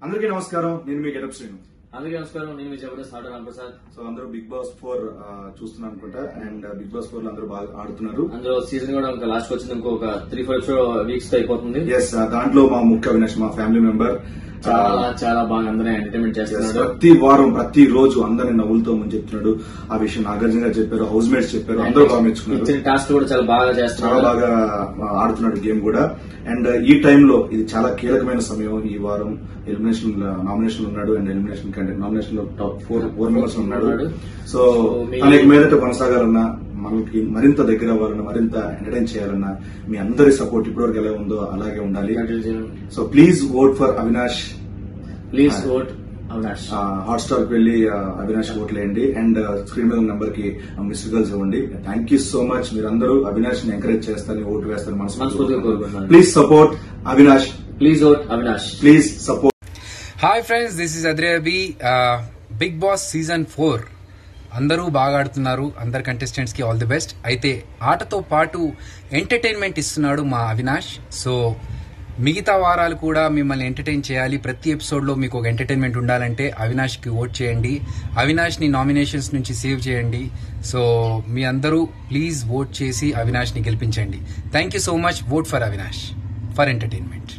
అందరికీ నమస్కారం నేను మీ గెటప్ శ్రీను అందరికీ నమస్కారం నేను మీ జబర్దస్త్ ఆటో రాంప్రసాద్ సో అందరూ బిగ్ బాస్ ఫోర్ చూస్తున్నాను అనుకుంటా అండ్ బిగ్ బాస్ ఫోర్ లో అందరూ బాగా ఆడుతున్నారు అందులో సీజన్ కూడా ఇంకా లాస్ట్ వచ్చింది ఇంకొక త్రీ ఫోర్ వీక్స్ తో అయిపోతుంది ఎస్ దాంట్లో మా ముఖ్య అవినాష్ మా ఫ్యామిలీ మెంబర్ చాలా చాలా బాగా అందరినీ ఎంటర్టైన్మెంట్ చేస్తున్నాడు ప్రతి వారం ప్రతి రోజు అందరిని నవ్వులతో ముంచెప్తున్నాడు ఆ విషయం నాగార్జున గారు చెప్పారు హౌస్ మేట్స్ చెప్పారు అందరూ బాగా మెచ్చుకున్నారు ఇచ్చిన టాస్క్ కూడా చాలా బాగా చాలా చేస్తున్నాడు బాగా ఆ, ఆడుతున్నాడు గేమ్ కూడా అండ్ ఈ టైంలో ఇది చాలా కీలకమైన సమయం ఈ వారం ఎలిమినేషన్ నామినేషన్ ఉన్నాడు అండ్ ఎలిమినేషన్ కంటే నామినేషన్ లో టాప్ ఫోర్ ఫోర్ మెంబర్స్ ఉన్నాడు ఉన్నాడు. సో So, మీ- తనకి మీదట కొనసాగాలన్నా మనకి మరింత దగ్గర అవ్వాలన్నా మరింత ఎంటర్టైన్ చేయాలన్నా మీ అందరి సపోర్ట్ ఇప్పటివరకు ఎలా ఉందో అలాగే ఉండాలి so please vote for Avinash please vote Avinash Hotstar కి వెళ్ళి ఆ, అవినాష్ ఓట్లు వేయండి అండ్ స్క్రీన్ మీద నెంబర్ కి మిస్డ్ కాల్స్ ఇవ్వండి థ్యాంక్ యూ సో మచ్ మీరందరూ అవినాష్ ని ఎంకరేజ్ చేస్తారని ఓటు వేస్తారు మనస్ఫూర్తిగా కోరుకుంటున్నాను. Please support Avinash please vote Avinash please support hi friends this is అద్రేబి బిగ్ బాస్ సీజన్ ఫోర్ అందరూ బాగా ఆడుతున్నారు అందరు కంటెస్టెంట్స్ కి ఆల్ ది బెస్ట్ అయితే ఆటతో పాటు ఎంటర్టైన్మెంట్ ఇస్తున్నాడు మా అవినాష్ సో మిగతా వారాలు కూడా మిమ్మల్ని ఎంటర్టైన్ చేయాలి ప్రతి ఎపిసోడ్ లో మీకు ఒక ఎంటర్టైన్మెంట్ ఉండాలంటే అవినాష్ కి ఓట్ చేయండి అవినాష్ ని నామినేషన్స్ నుంచి సేవ్ చేయండి సో మీ అందరూ ప్లీజ్ ఓట్ చేసి అవినాష్ ని గెలిపించండి thank you so much vote for Avinash for entertainment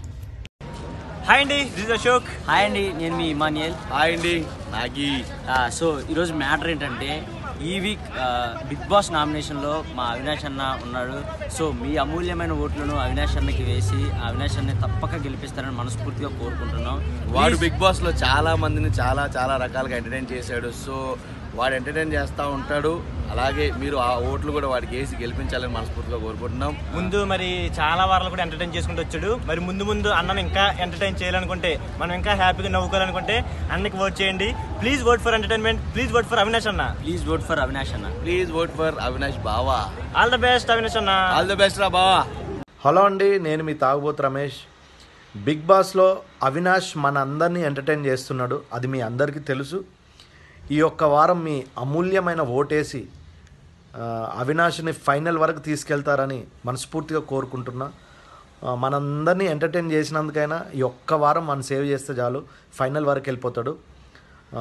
hi అండి దిస్ అశోక్ హాయ్ అండి నేను మీ ఇమానియల్ హాయ్ అండి నాగి ఆ, సో ఈరోజు మ్యాటర్ ఏంటంటే ఈ వీక్ ఆ, బిగ్ బాస్ నామినేషన్లో మా అవినాష్ అన్న ఉన్నాడు సో మీ అమూల్యమైన ఓట్లను అవినాష్ అన్నకి వేసి ఆ అవినాష్ అన్న తప్పక గెలిపిస్తారని మనస్ఫూర్తిగా కోరుకుంటున్నాం వాడు Please, బిగ్ బాస్ లో చాలా మందిని చాలా చాలా రకాలుగా ఎంటర్టైన్ చేశాడు సో వాడు ఎంటర్టైన్ చేస్తూ ఉంటాడు అలాగే మీరు ఆ ఓట్లు కూడా వాడికి వేసి గెలిపించాలని మనస్ఫూర్తిగా కోరుకుంటున్నాం ముందు మరి చాలా వారాలు కూడా ఎంటర్టైన్ చేసుకుంటూ వచ్చాడు మరి ముందు ముందు అన్నను ఇంకా ఎంటర్టైన్ చేయాలనుకుంటే మనం ఇంకా హ్యాపీగా నవ్వుకోవాలనుకుంటే అన్నకి ఓట్ చేయండి please vote for entertainment please vote for Avinash అన్న ప్లీజ్ ఓట్ ఫర్ అవినాష్ అన్న ప్లీజ్ ఓట్ ఫర్ అవినాష్ బావా ఆల్ ద బెస్ట్ అవినాష్ అన్న ఆల్ ది బెస్ట్ రా బావా హలో అండి నేను మీ తాగుబోతు రమేష్ బిగ్ బాస్లో అవినాష్ మన అందరినీ ఎంటర్టైన్ చేస్తున్నాడు అది మీ అందరికీ తెలుసు ఈ ఒక్క వారం మీ అమూల్యమైన ఓటేసి ఆ, అవినాష్ని ఫైనల్ వరకు తీసుకెళ్తారని మనస్ఫూర్తిగా కోరుకుంటున్నా ఆ, మనందరినీ ఎంటర్టైన్ చేసినందుకైనా ఈ ఒక్క వారం మనం సేవ్ చేస్తే చాలు ఫైనల్ వరకు వెళ్ళిపోతాడు ఆ,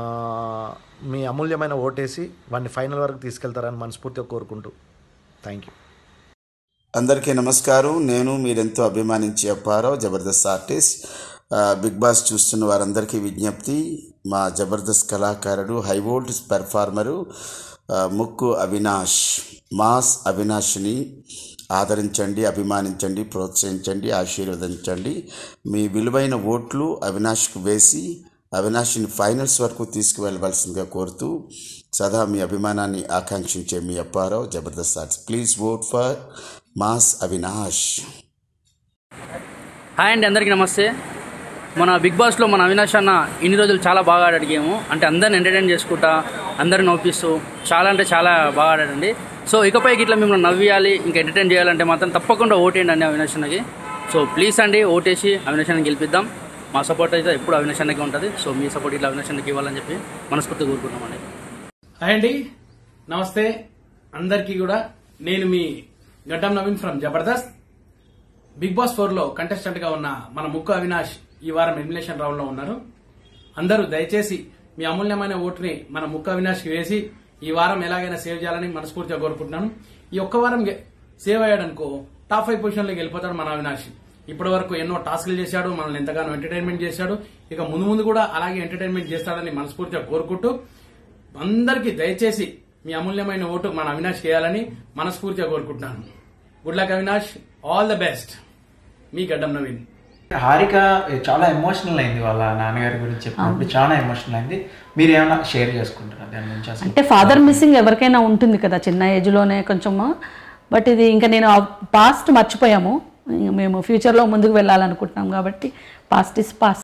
మీ అమూల్యమైన ఓటేసి వాడిని ఫైనల్ వరకు తీసుకెళ్తారని మనస్ఫూర్తిగా కోరుకుంటూ థ్యాంక్ యూ అందరికీ నమస్కారం నేను మీరెంతో అభిమానించే అప్పారావు జబర్దస్త్ ఆర్టిస్ట్ ఆ, బిగ్ బాస్ చూస్తున్న వారందరికీ విజ్ఞప్తి మా జబర్దస్త్ కళాకారుడు హై వోల్ట్ పెర్ఫార్మరు ఆ, ముక్కు అవినాష్ మాస్ అవినాష్ని ఆదరించండి అభిమానించండి ప్రోత్సహించండి ఆశీర్వదించండి మీ విలువైన ఓట్లు అవినాష్కు వేసి అవినాష్ని ఫైనల్స్ వరకు తీసుకువెళ్ళవలసిందిగా కోరుతూ సదా మీ అభిమానాన్ని ఆకాంక్షించే మీ Apparao Jabardasth arts please vote for mass Avinash hi అండి అందరికీ నమస్తే మన బిగ్ బాస్లో మన అవినాష్ అన్న ఇన్ని రోజులు చాలా బాగా ఆడాడు గేమ్ అంటే అందరిని ఎంటర్టైన్ చేసుకుంటా అందరిని నవ్విస్తూ చాలా అంటే చాలా బాగా ఆడాడండి సో ఇకపై ఇట్లా మిమ్మల్ని నవ్వియాలి ఇంకా ఎంటర్టైన్ చేయాలంటే మాత్రం తప్పకుండా ఓటేయండి అండి అవినాష్ అన్నకి సో ప్లీజ్ అండి ఓటేసి అవినాష్ అన్నకి గెలిపిద్దాం మా సపోర్ట్ అయితే ఎప్పుడు అవినాష్ అన్నకి ఉంటుంది సో మీ సపోర్ట్ ఇట్లా అవినాష్ అన్నకి ఇవ్వాలని చెప్పి మనస్ఫూర్తిగా కోరుకుంటున్నామండి హాయ్ అండి నమస్తే అందరికీ కూడా నేను మీ Gaddam Naveen from Jabardasth Bigg Boss four లో కంటెస్టెంట్ గా ఉన్న మన ముక్కు అవినాష్ ఈ వారం ఎలిమినేషన్ రౌండ్ లో ఉన్నారు అందరూ దయచేసి మీ అమూల్యమైన ఓటుని మన ముక్కు అవినాష్ కి వేసి ఈ వారం ఎలాగైనా సేవ్ చేయాలని మనస్ఫూర్తిగా కోరుకుంటున్నాను ఈ ఒక్క వారం గె- సేవ్ అయ్యాడనుకో టాప్ ఫైవ్ పొజిషన్ లోకి వెళ్ళిపోతాడు మన అవినాష్ ఇప్పటి వరకు ఎన్నో టాస్క్లు చేశాడు మనల్ని ఎంతగానో ఎంటర్టైన్మెంట్ చేశాడు ఇక ముందు ముందు కూడా అలాగే ఎంటర్టైన్మెంట్ చేస్తాడని మనస్ఫూర్తిగా కోరుకుంటూ అందరికీ దయచేసి మీ అమూల్యమైన ఓటు మన అవినాష్ చేయాలని మనస్ఫూర్తిగా కోరుకుంటున్నాను good luck Avinash all the best మీ గడ్డం నవీన్ హారిక చాలా ఎమోషనల్ అయింది వాళ్ళ నాన్నగారి గురించి చెప్పినప్పుడు చాలా ఎమోషనల్ అయింది మీరు ఏమైనా షేర్ చేసుకుంటారా దాని గురించి అసలు అంటే ఫాదర్ మిస్సింగ్ ఎవరికైనా ఉంటుంది కదా చిన్న ఏజ్లోనే కొంచెము బట్ ఇది ఇంకా నేను పాస్ట్ మర్చిపోయాము ఇంక మేము ఫ్యూచర్లో ముందుకు వెళ్ళాలనుకుంటున్నాం కాబట్టి పాస్ట్ ఇస్ పాస్ట్